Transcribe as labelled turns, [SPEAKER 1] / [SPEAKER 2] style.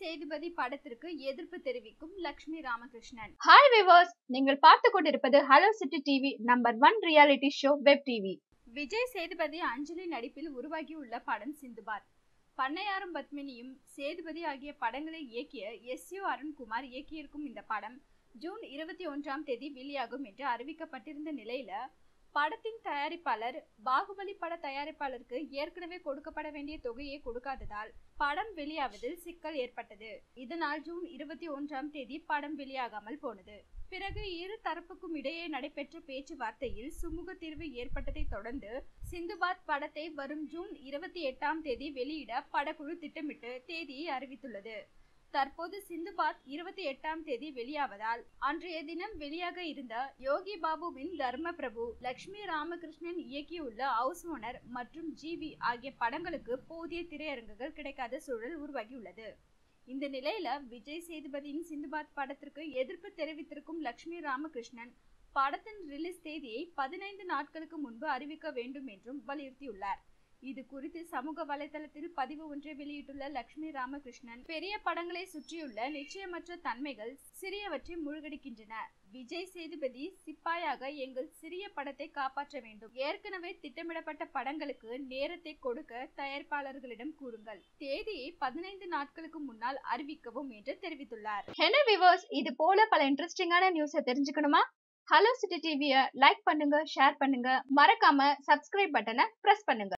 [SPEAKER 1] சேதுபதி படத்திற்கு எதிர்ப்பு தெரிவிக்கும் லட்சுமி ராமகிருஷ்ணன்
[SPEAKER 2] ஹாய் விவர்ஸ் நீங்கள் பார்த்து கொண்டிருப்பது hello city TV number one reality show web TV
[SPEAKER 1] Vijay Sethupathi Anjali நடிப்பில் உருவாகியுள்ள படம் சிந்துபாத் பண்ணையாரும் பத்மினியும் சேதுபதி ஆகிய படங்களை இயக்கிய எஸ் யு அருண்குமார் இயக்கியிருக்கும் இந்த படம் ஜூன் இருபத்தி ஒன்றாம் தேதி வெளியாகும் என்று அறிவிக்கப்பட்டிருந்த நிலையில படத்தின் தயாரிப்பாளர் பாகுபலி பட தயாரிப்பாளருக்கு ஏற்கனவே கொடுக்கப்பட வேண்டிய தொகையை கொடுக்காததால் படம் வெளியாவதில் சிக்கல் ஏற்பட்டது இதனால் ஜூன் இருபத்தி ஒன்றாம் தேதி படம் வெளியாகாமல் போனது பிறகு இரு தரப்புக்கும் இடையே நடைபெற்ற பேச்சுவார்த்தையில் சுமூக தீர்வு ஏற்பட்டதை தொடர்ந்து சிந்துபாத் படத்தை வரும் ஜூன் இருபத்தி எட்டாம் தேதி வெளியிட படக்குழு திட்டமிட்டு தேதியை அறிவித்துள்ளது தற்போது சிந்துபாத் இருபத்தி எட்டாம் தேதி வெளியாவதால் அன்றைய தினம் வெளியாக இருந்த யோகி பாபுவின் தர்ம பிரபு லட்சுமி ராமகிருஷ்ணன் இயக்கியுள்ள ஹவுஸ் ஓனர் மற்றும் ஜிவி ஆகிய படங்களுக்கு போதிய திரையரங்குகள் கிடைக்காத சூழல் உருவாகியுள்ளது இந்த நிலையில விஜய் சேதுபதியின் சிந்துபாத் படத்திற்கு எதிர்ப்பு தெரிவித்திருக்கும் லட்சுமி ராமகிருஷ்ணன் படத்தின் ரிலீஸ் தேதியை பதினைந்து நாட்களுக்கு முன்பு அறிவிக்க வேண்டும் என்றும் வலியுறுத்தியுள்ளார் இது குறித்து சமூக வலைதளத்தில் பதிவு ஒன்றை வெளியிட்டுள்ள லட்சுமி ராமகிருஷ்ணன் பெரிய படங்களை சுற்றியுள்ள நிச்சயமற்ற தன்மைகள் சிறியவற்றை மூழ்கடிக்கின்றன விஜய் சேதுபதி சிப்பாயாக எங்கள் சிறிய படத்தை காப்பாற்ற வேண்டும் ஏற்கனவே திட்டமிடப்பட்ட படங்களுக்கு நேரத்தை கொடுக்க தயாரிப்பாளர்களிடம் கூறுங்கள் தேதியை பதினைந்து நாட்களுக்கு முன்னால் அறிவிக்கவும் என்று தெரிவித்துள்ளார்
[SPEAKER 2] என்ன விவர்ஸ் இது போல பல இன்ட்ரெஸ்டிங்கான நியூஸை தெரிஞ்சுக்கணுமா ஹலோ சிட்டி டிவியை லைக் பண்ணுங்க ஷேர் பண்ணுங்க மறக்காம சப்ஸ்கிரைப் பட்டனை பிரஸ் பண்ணுங்க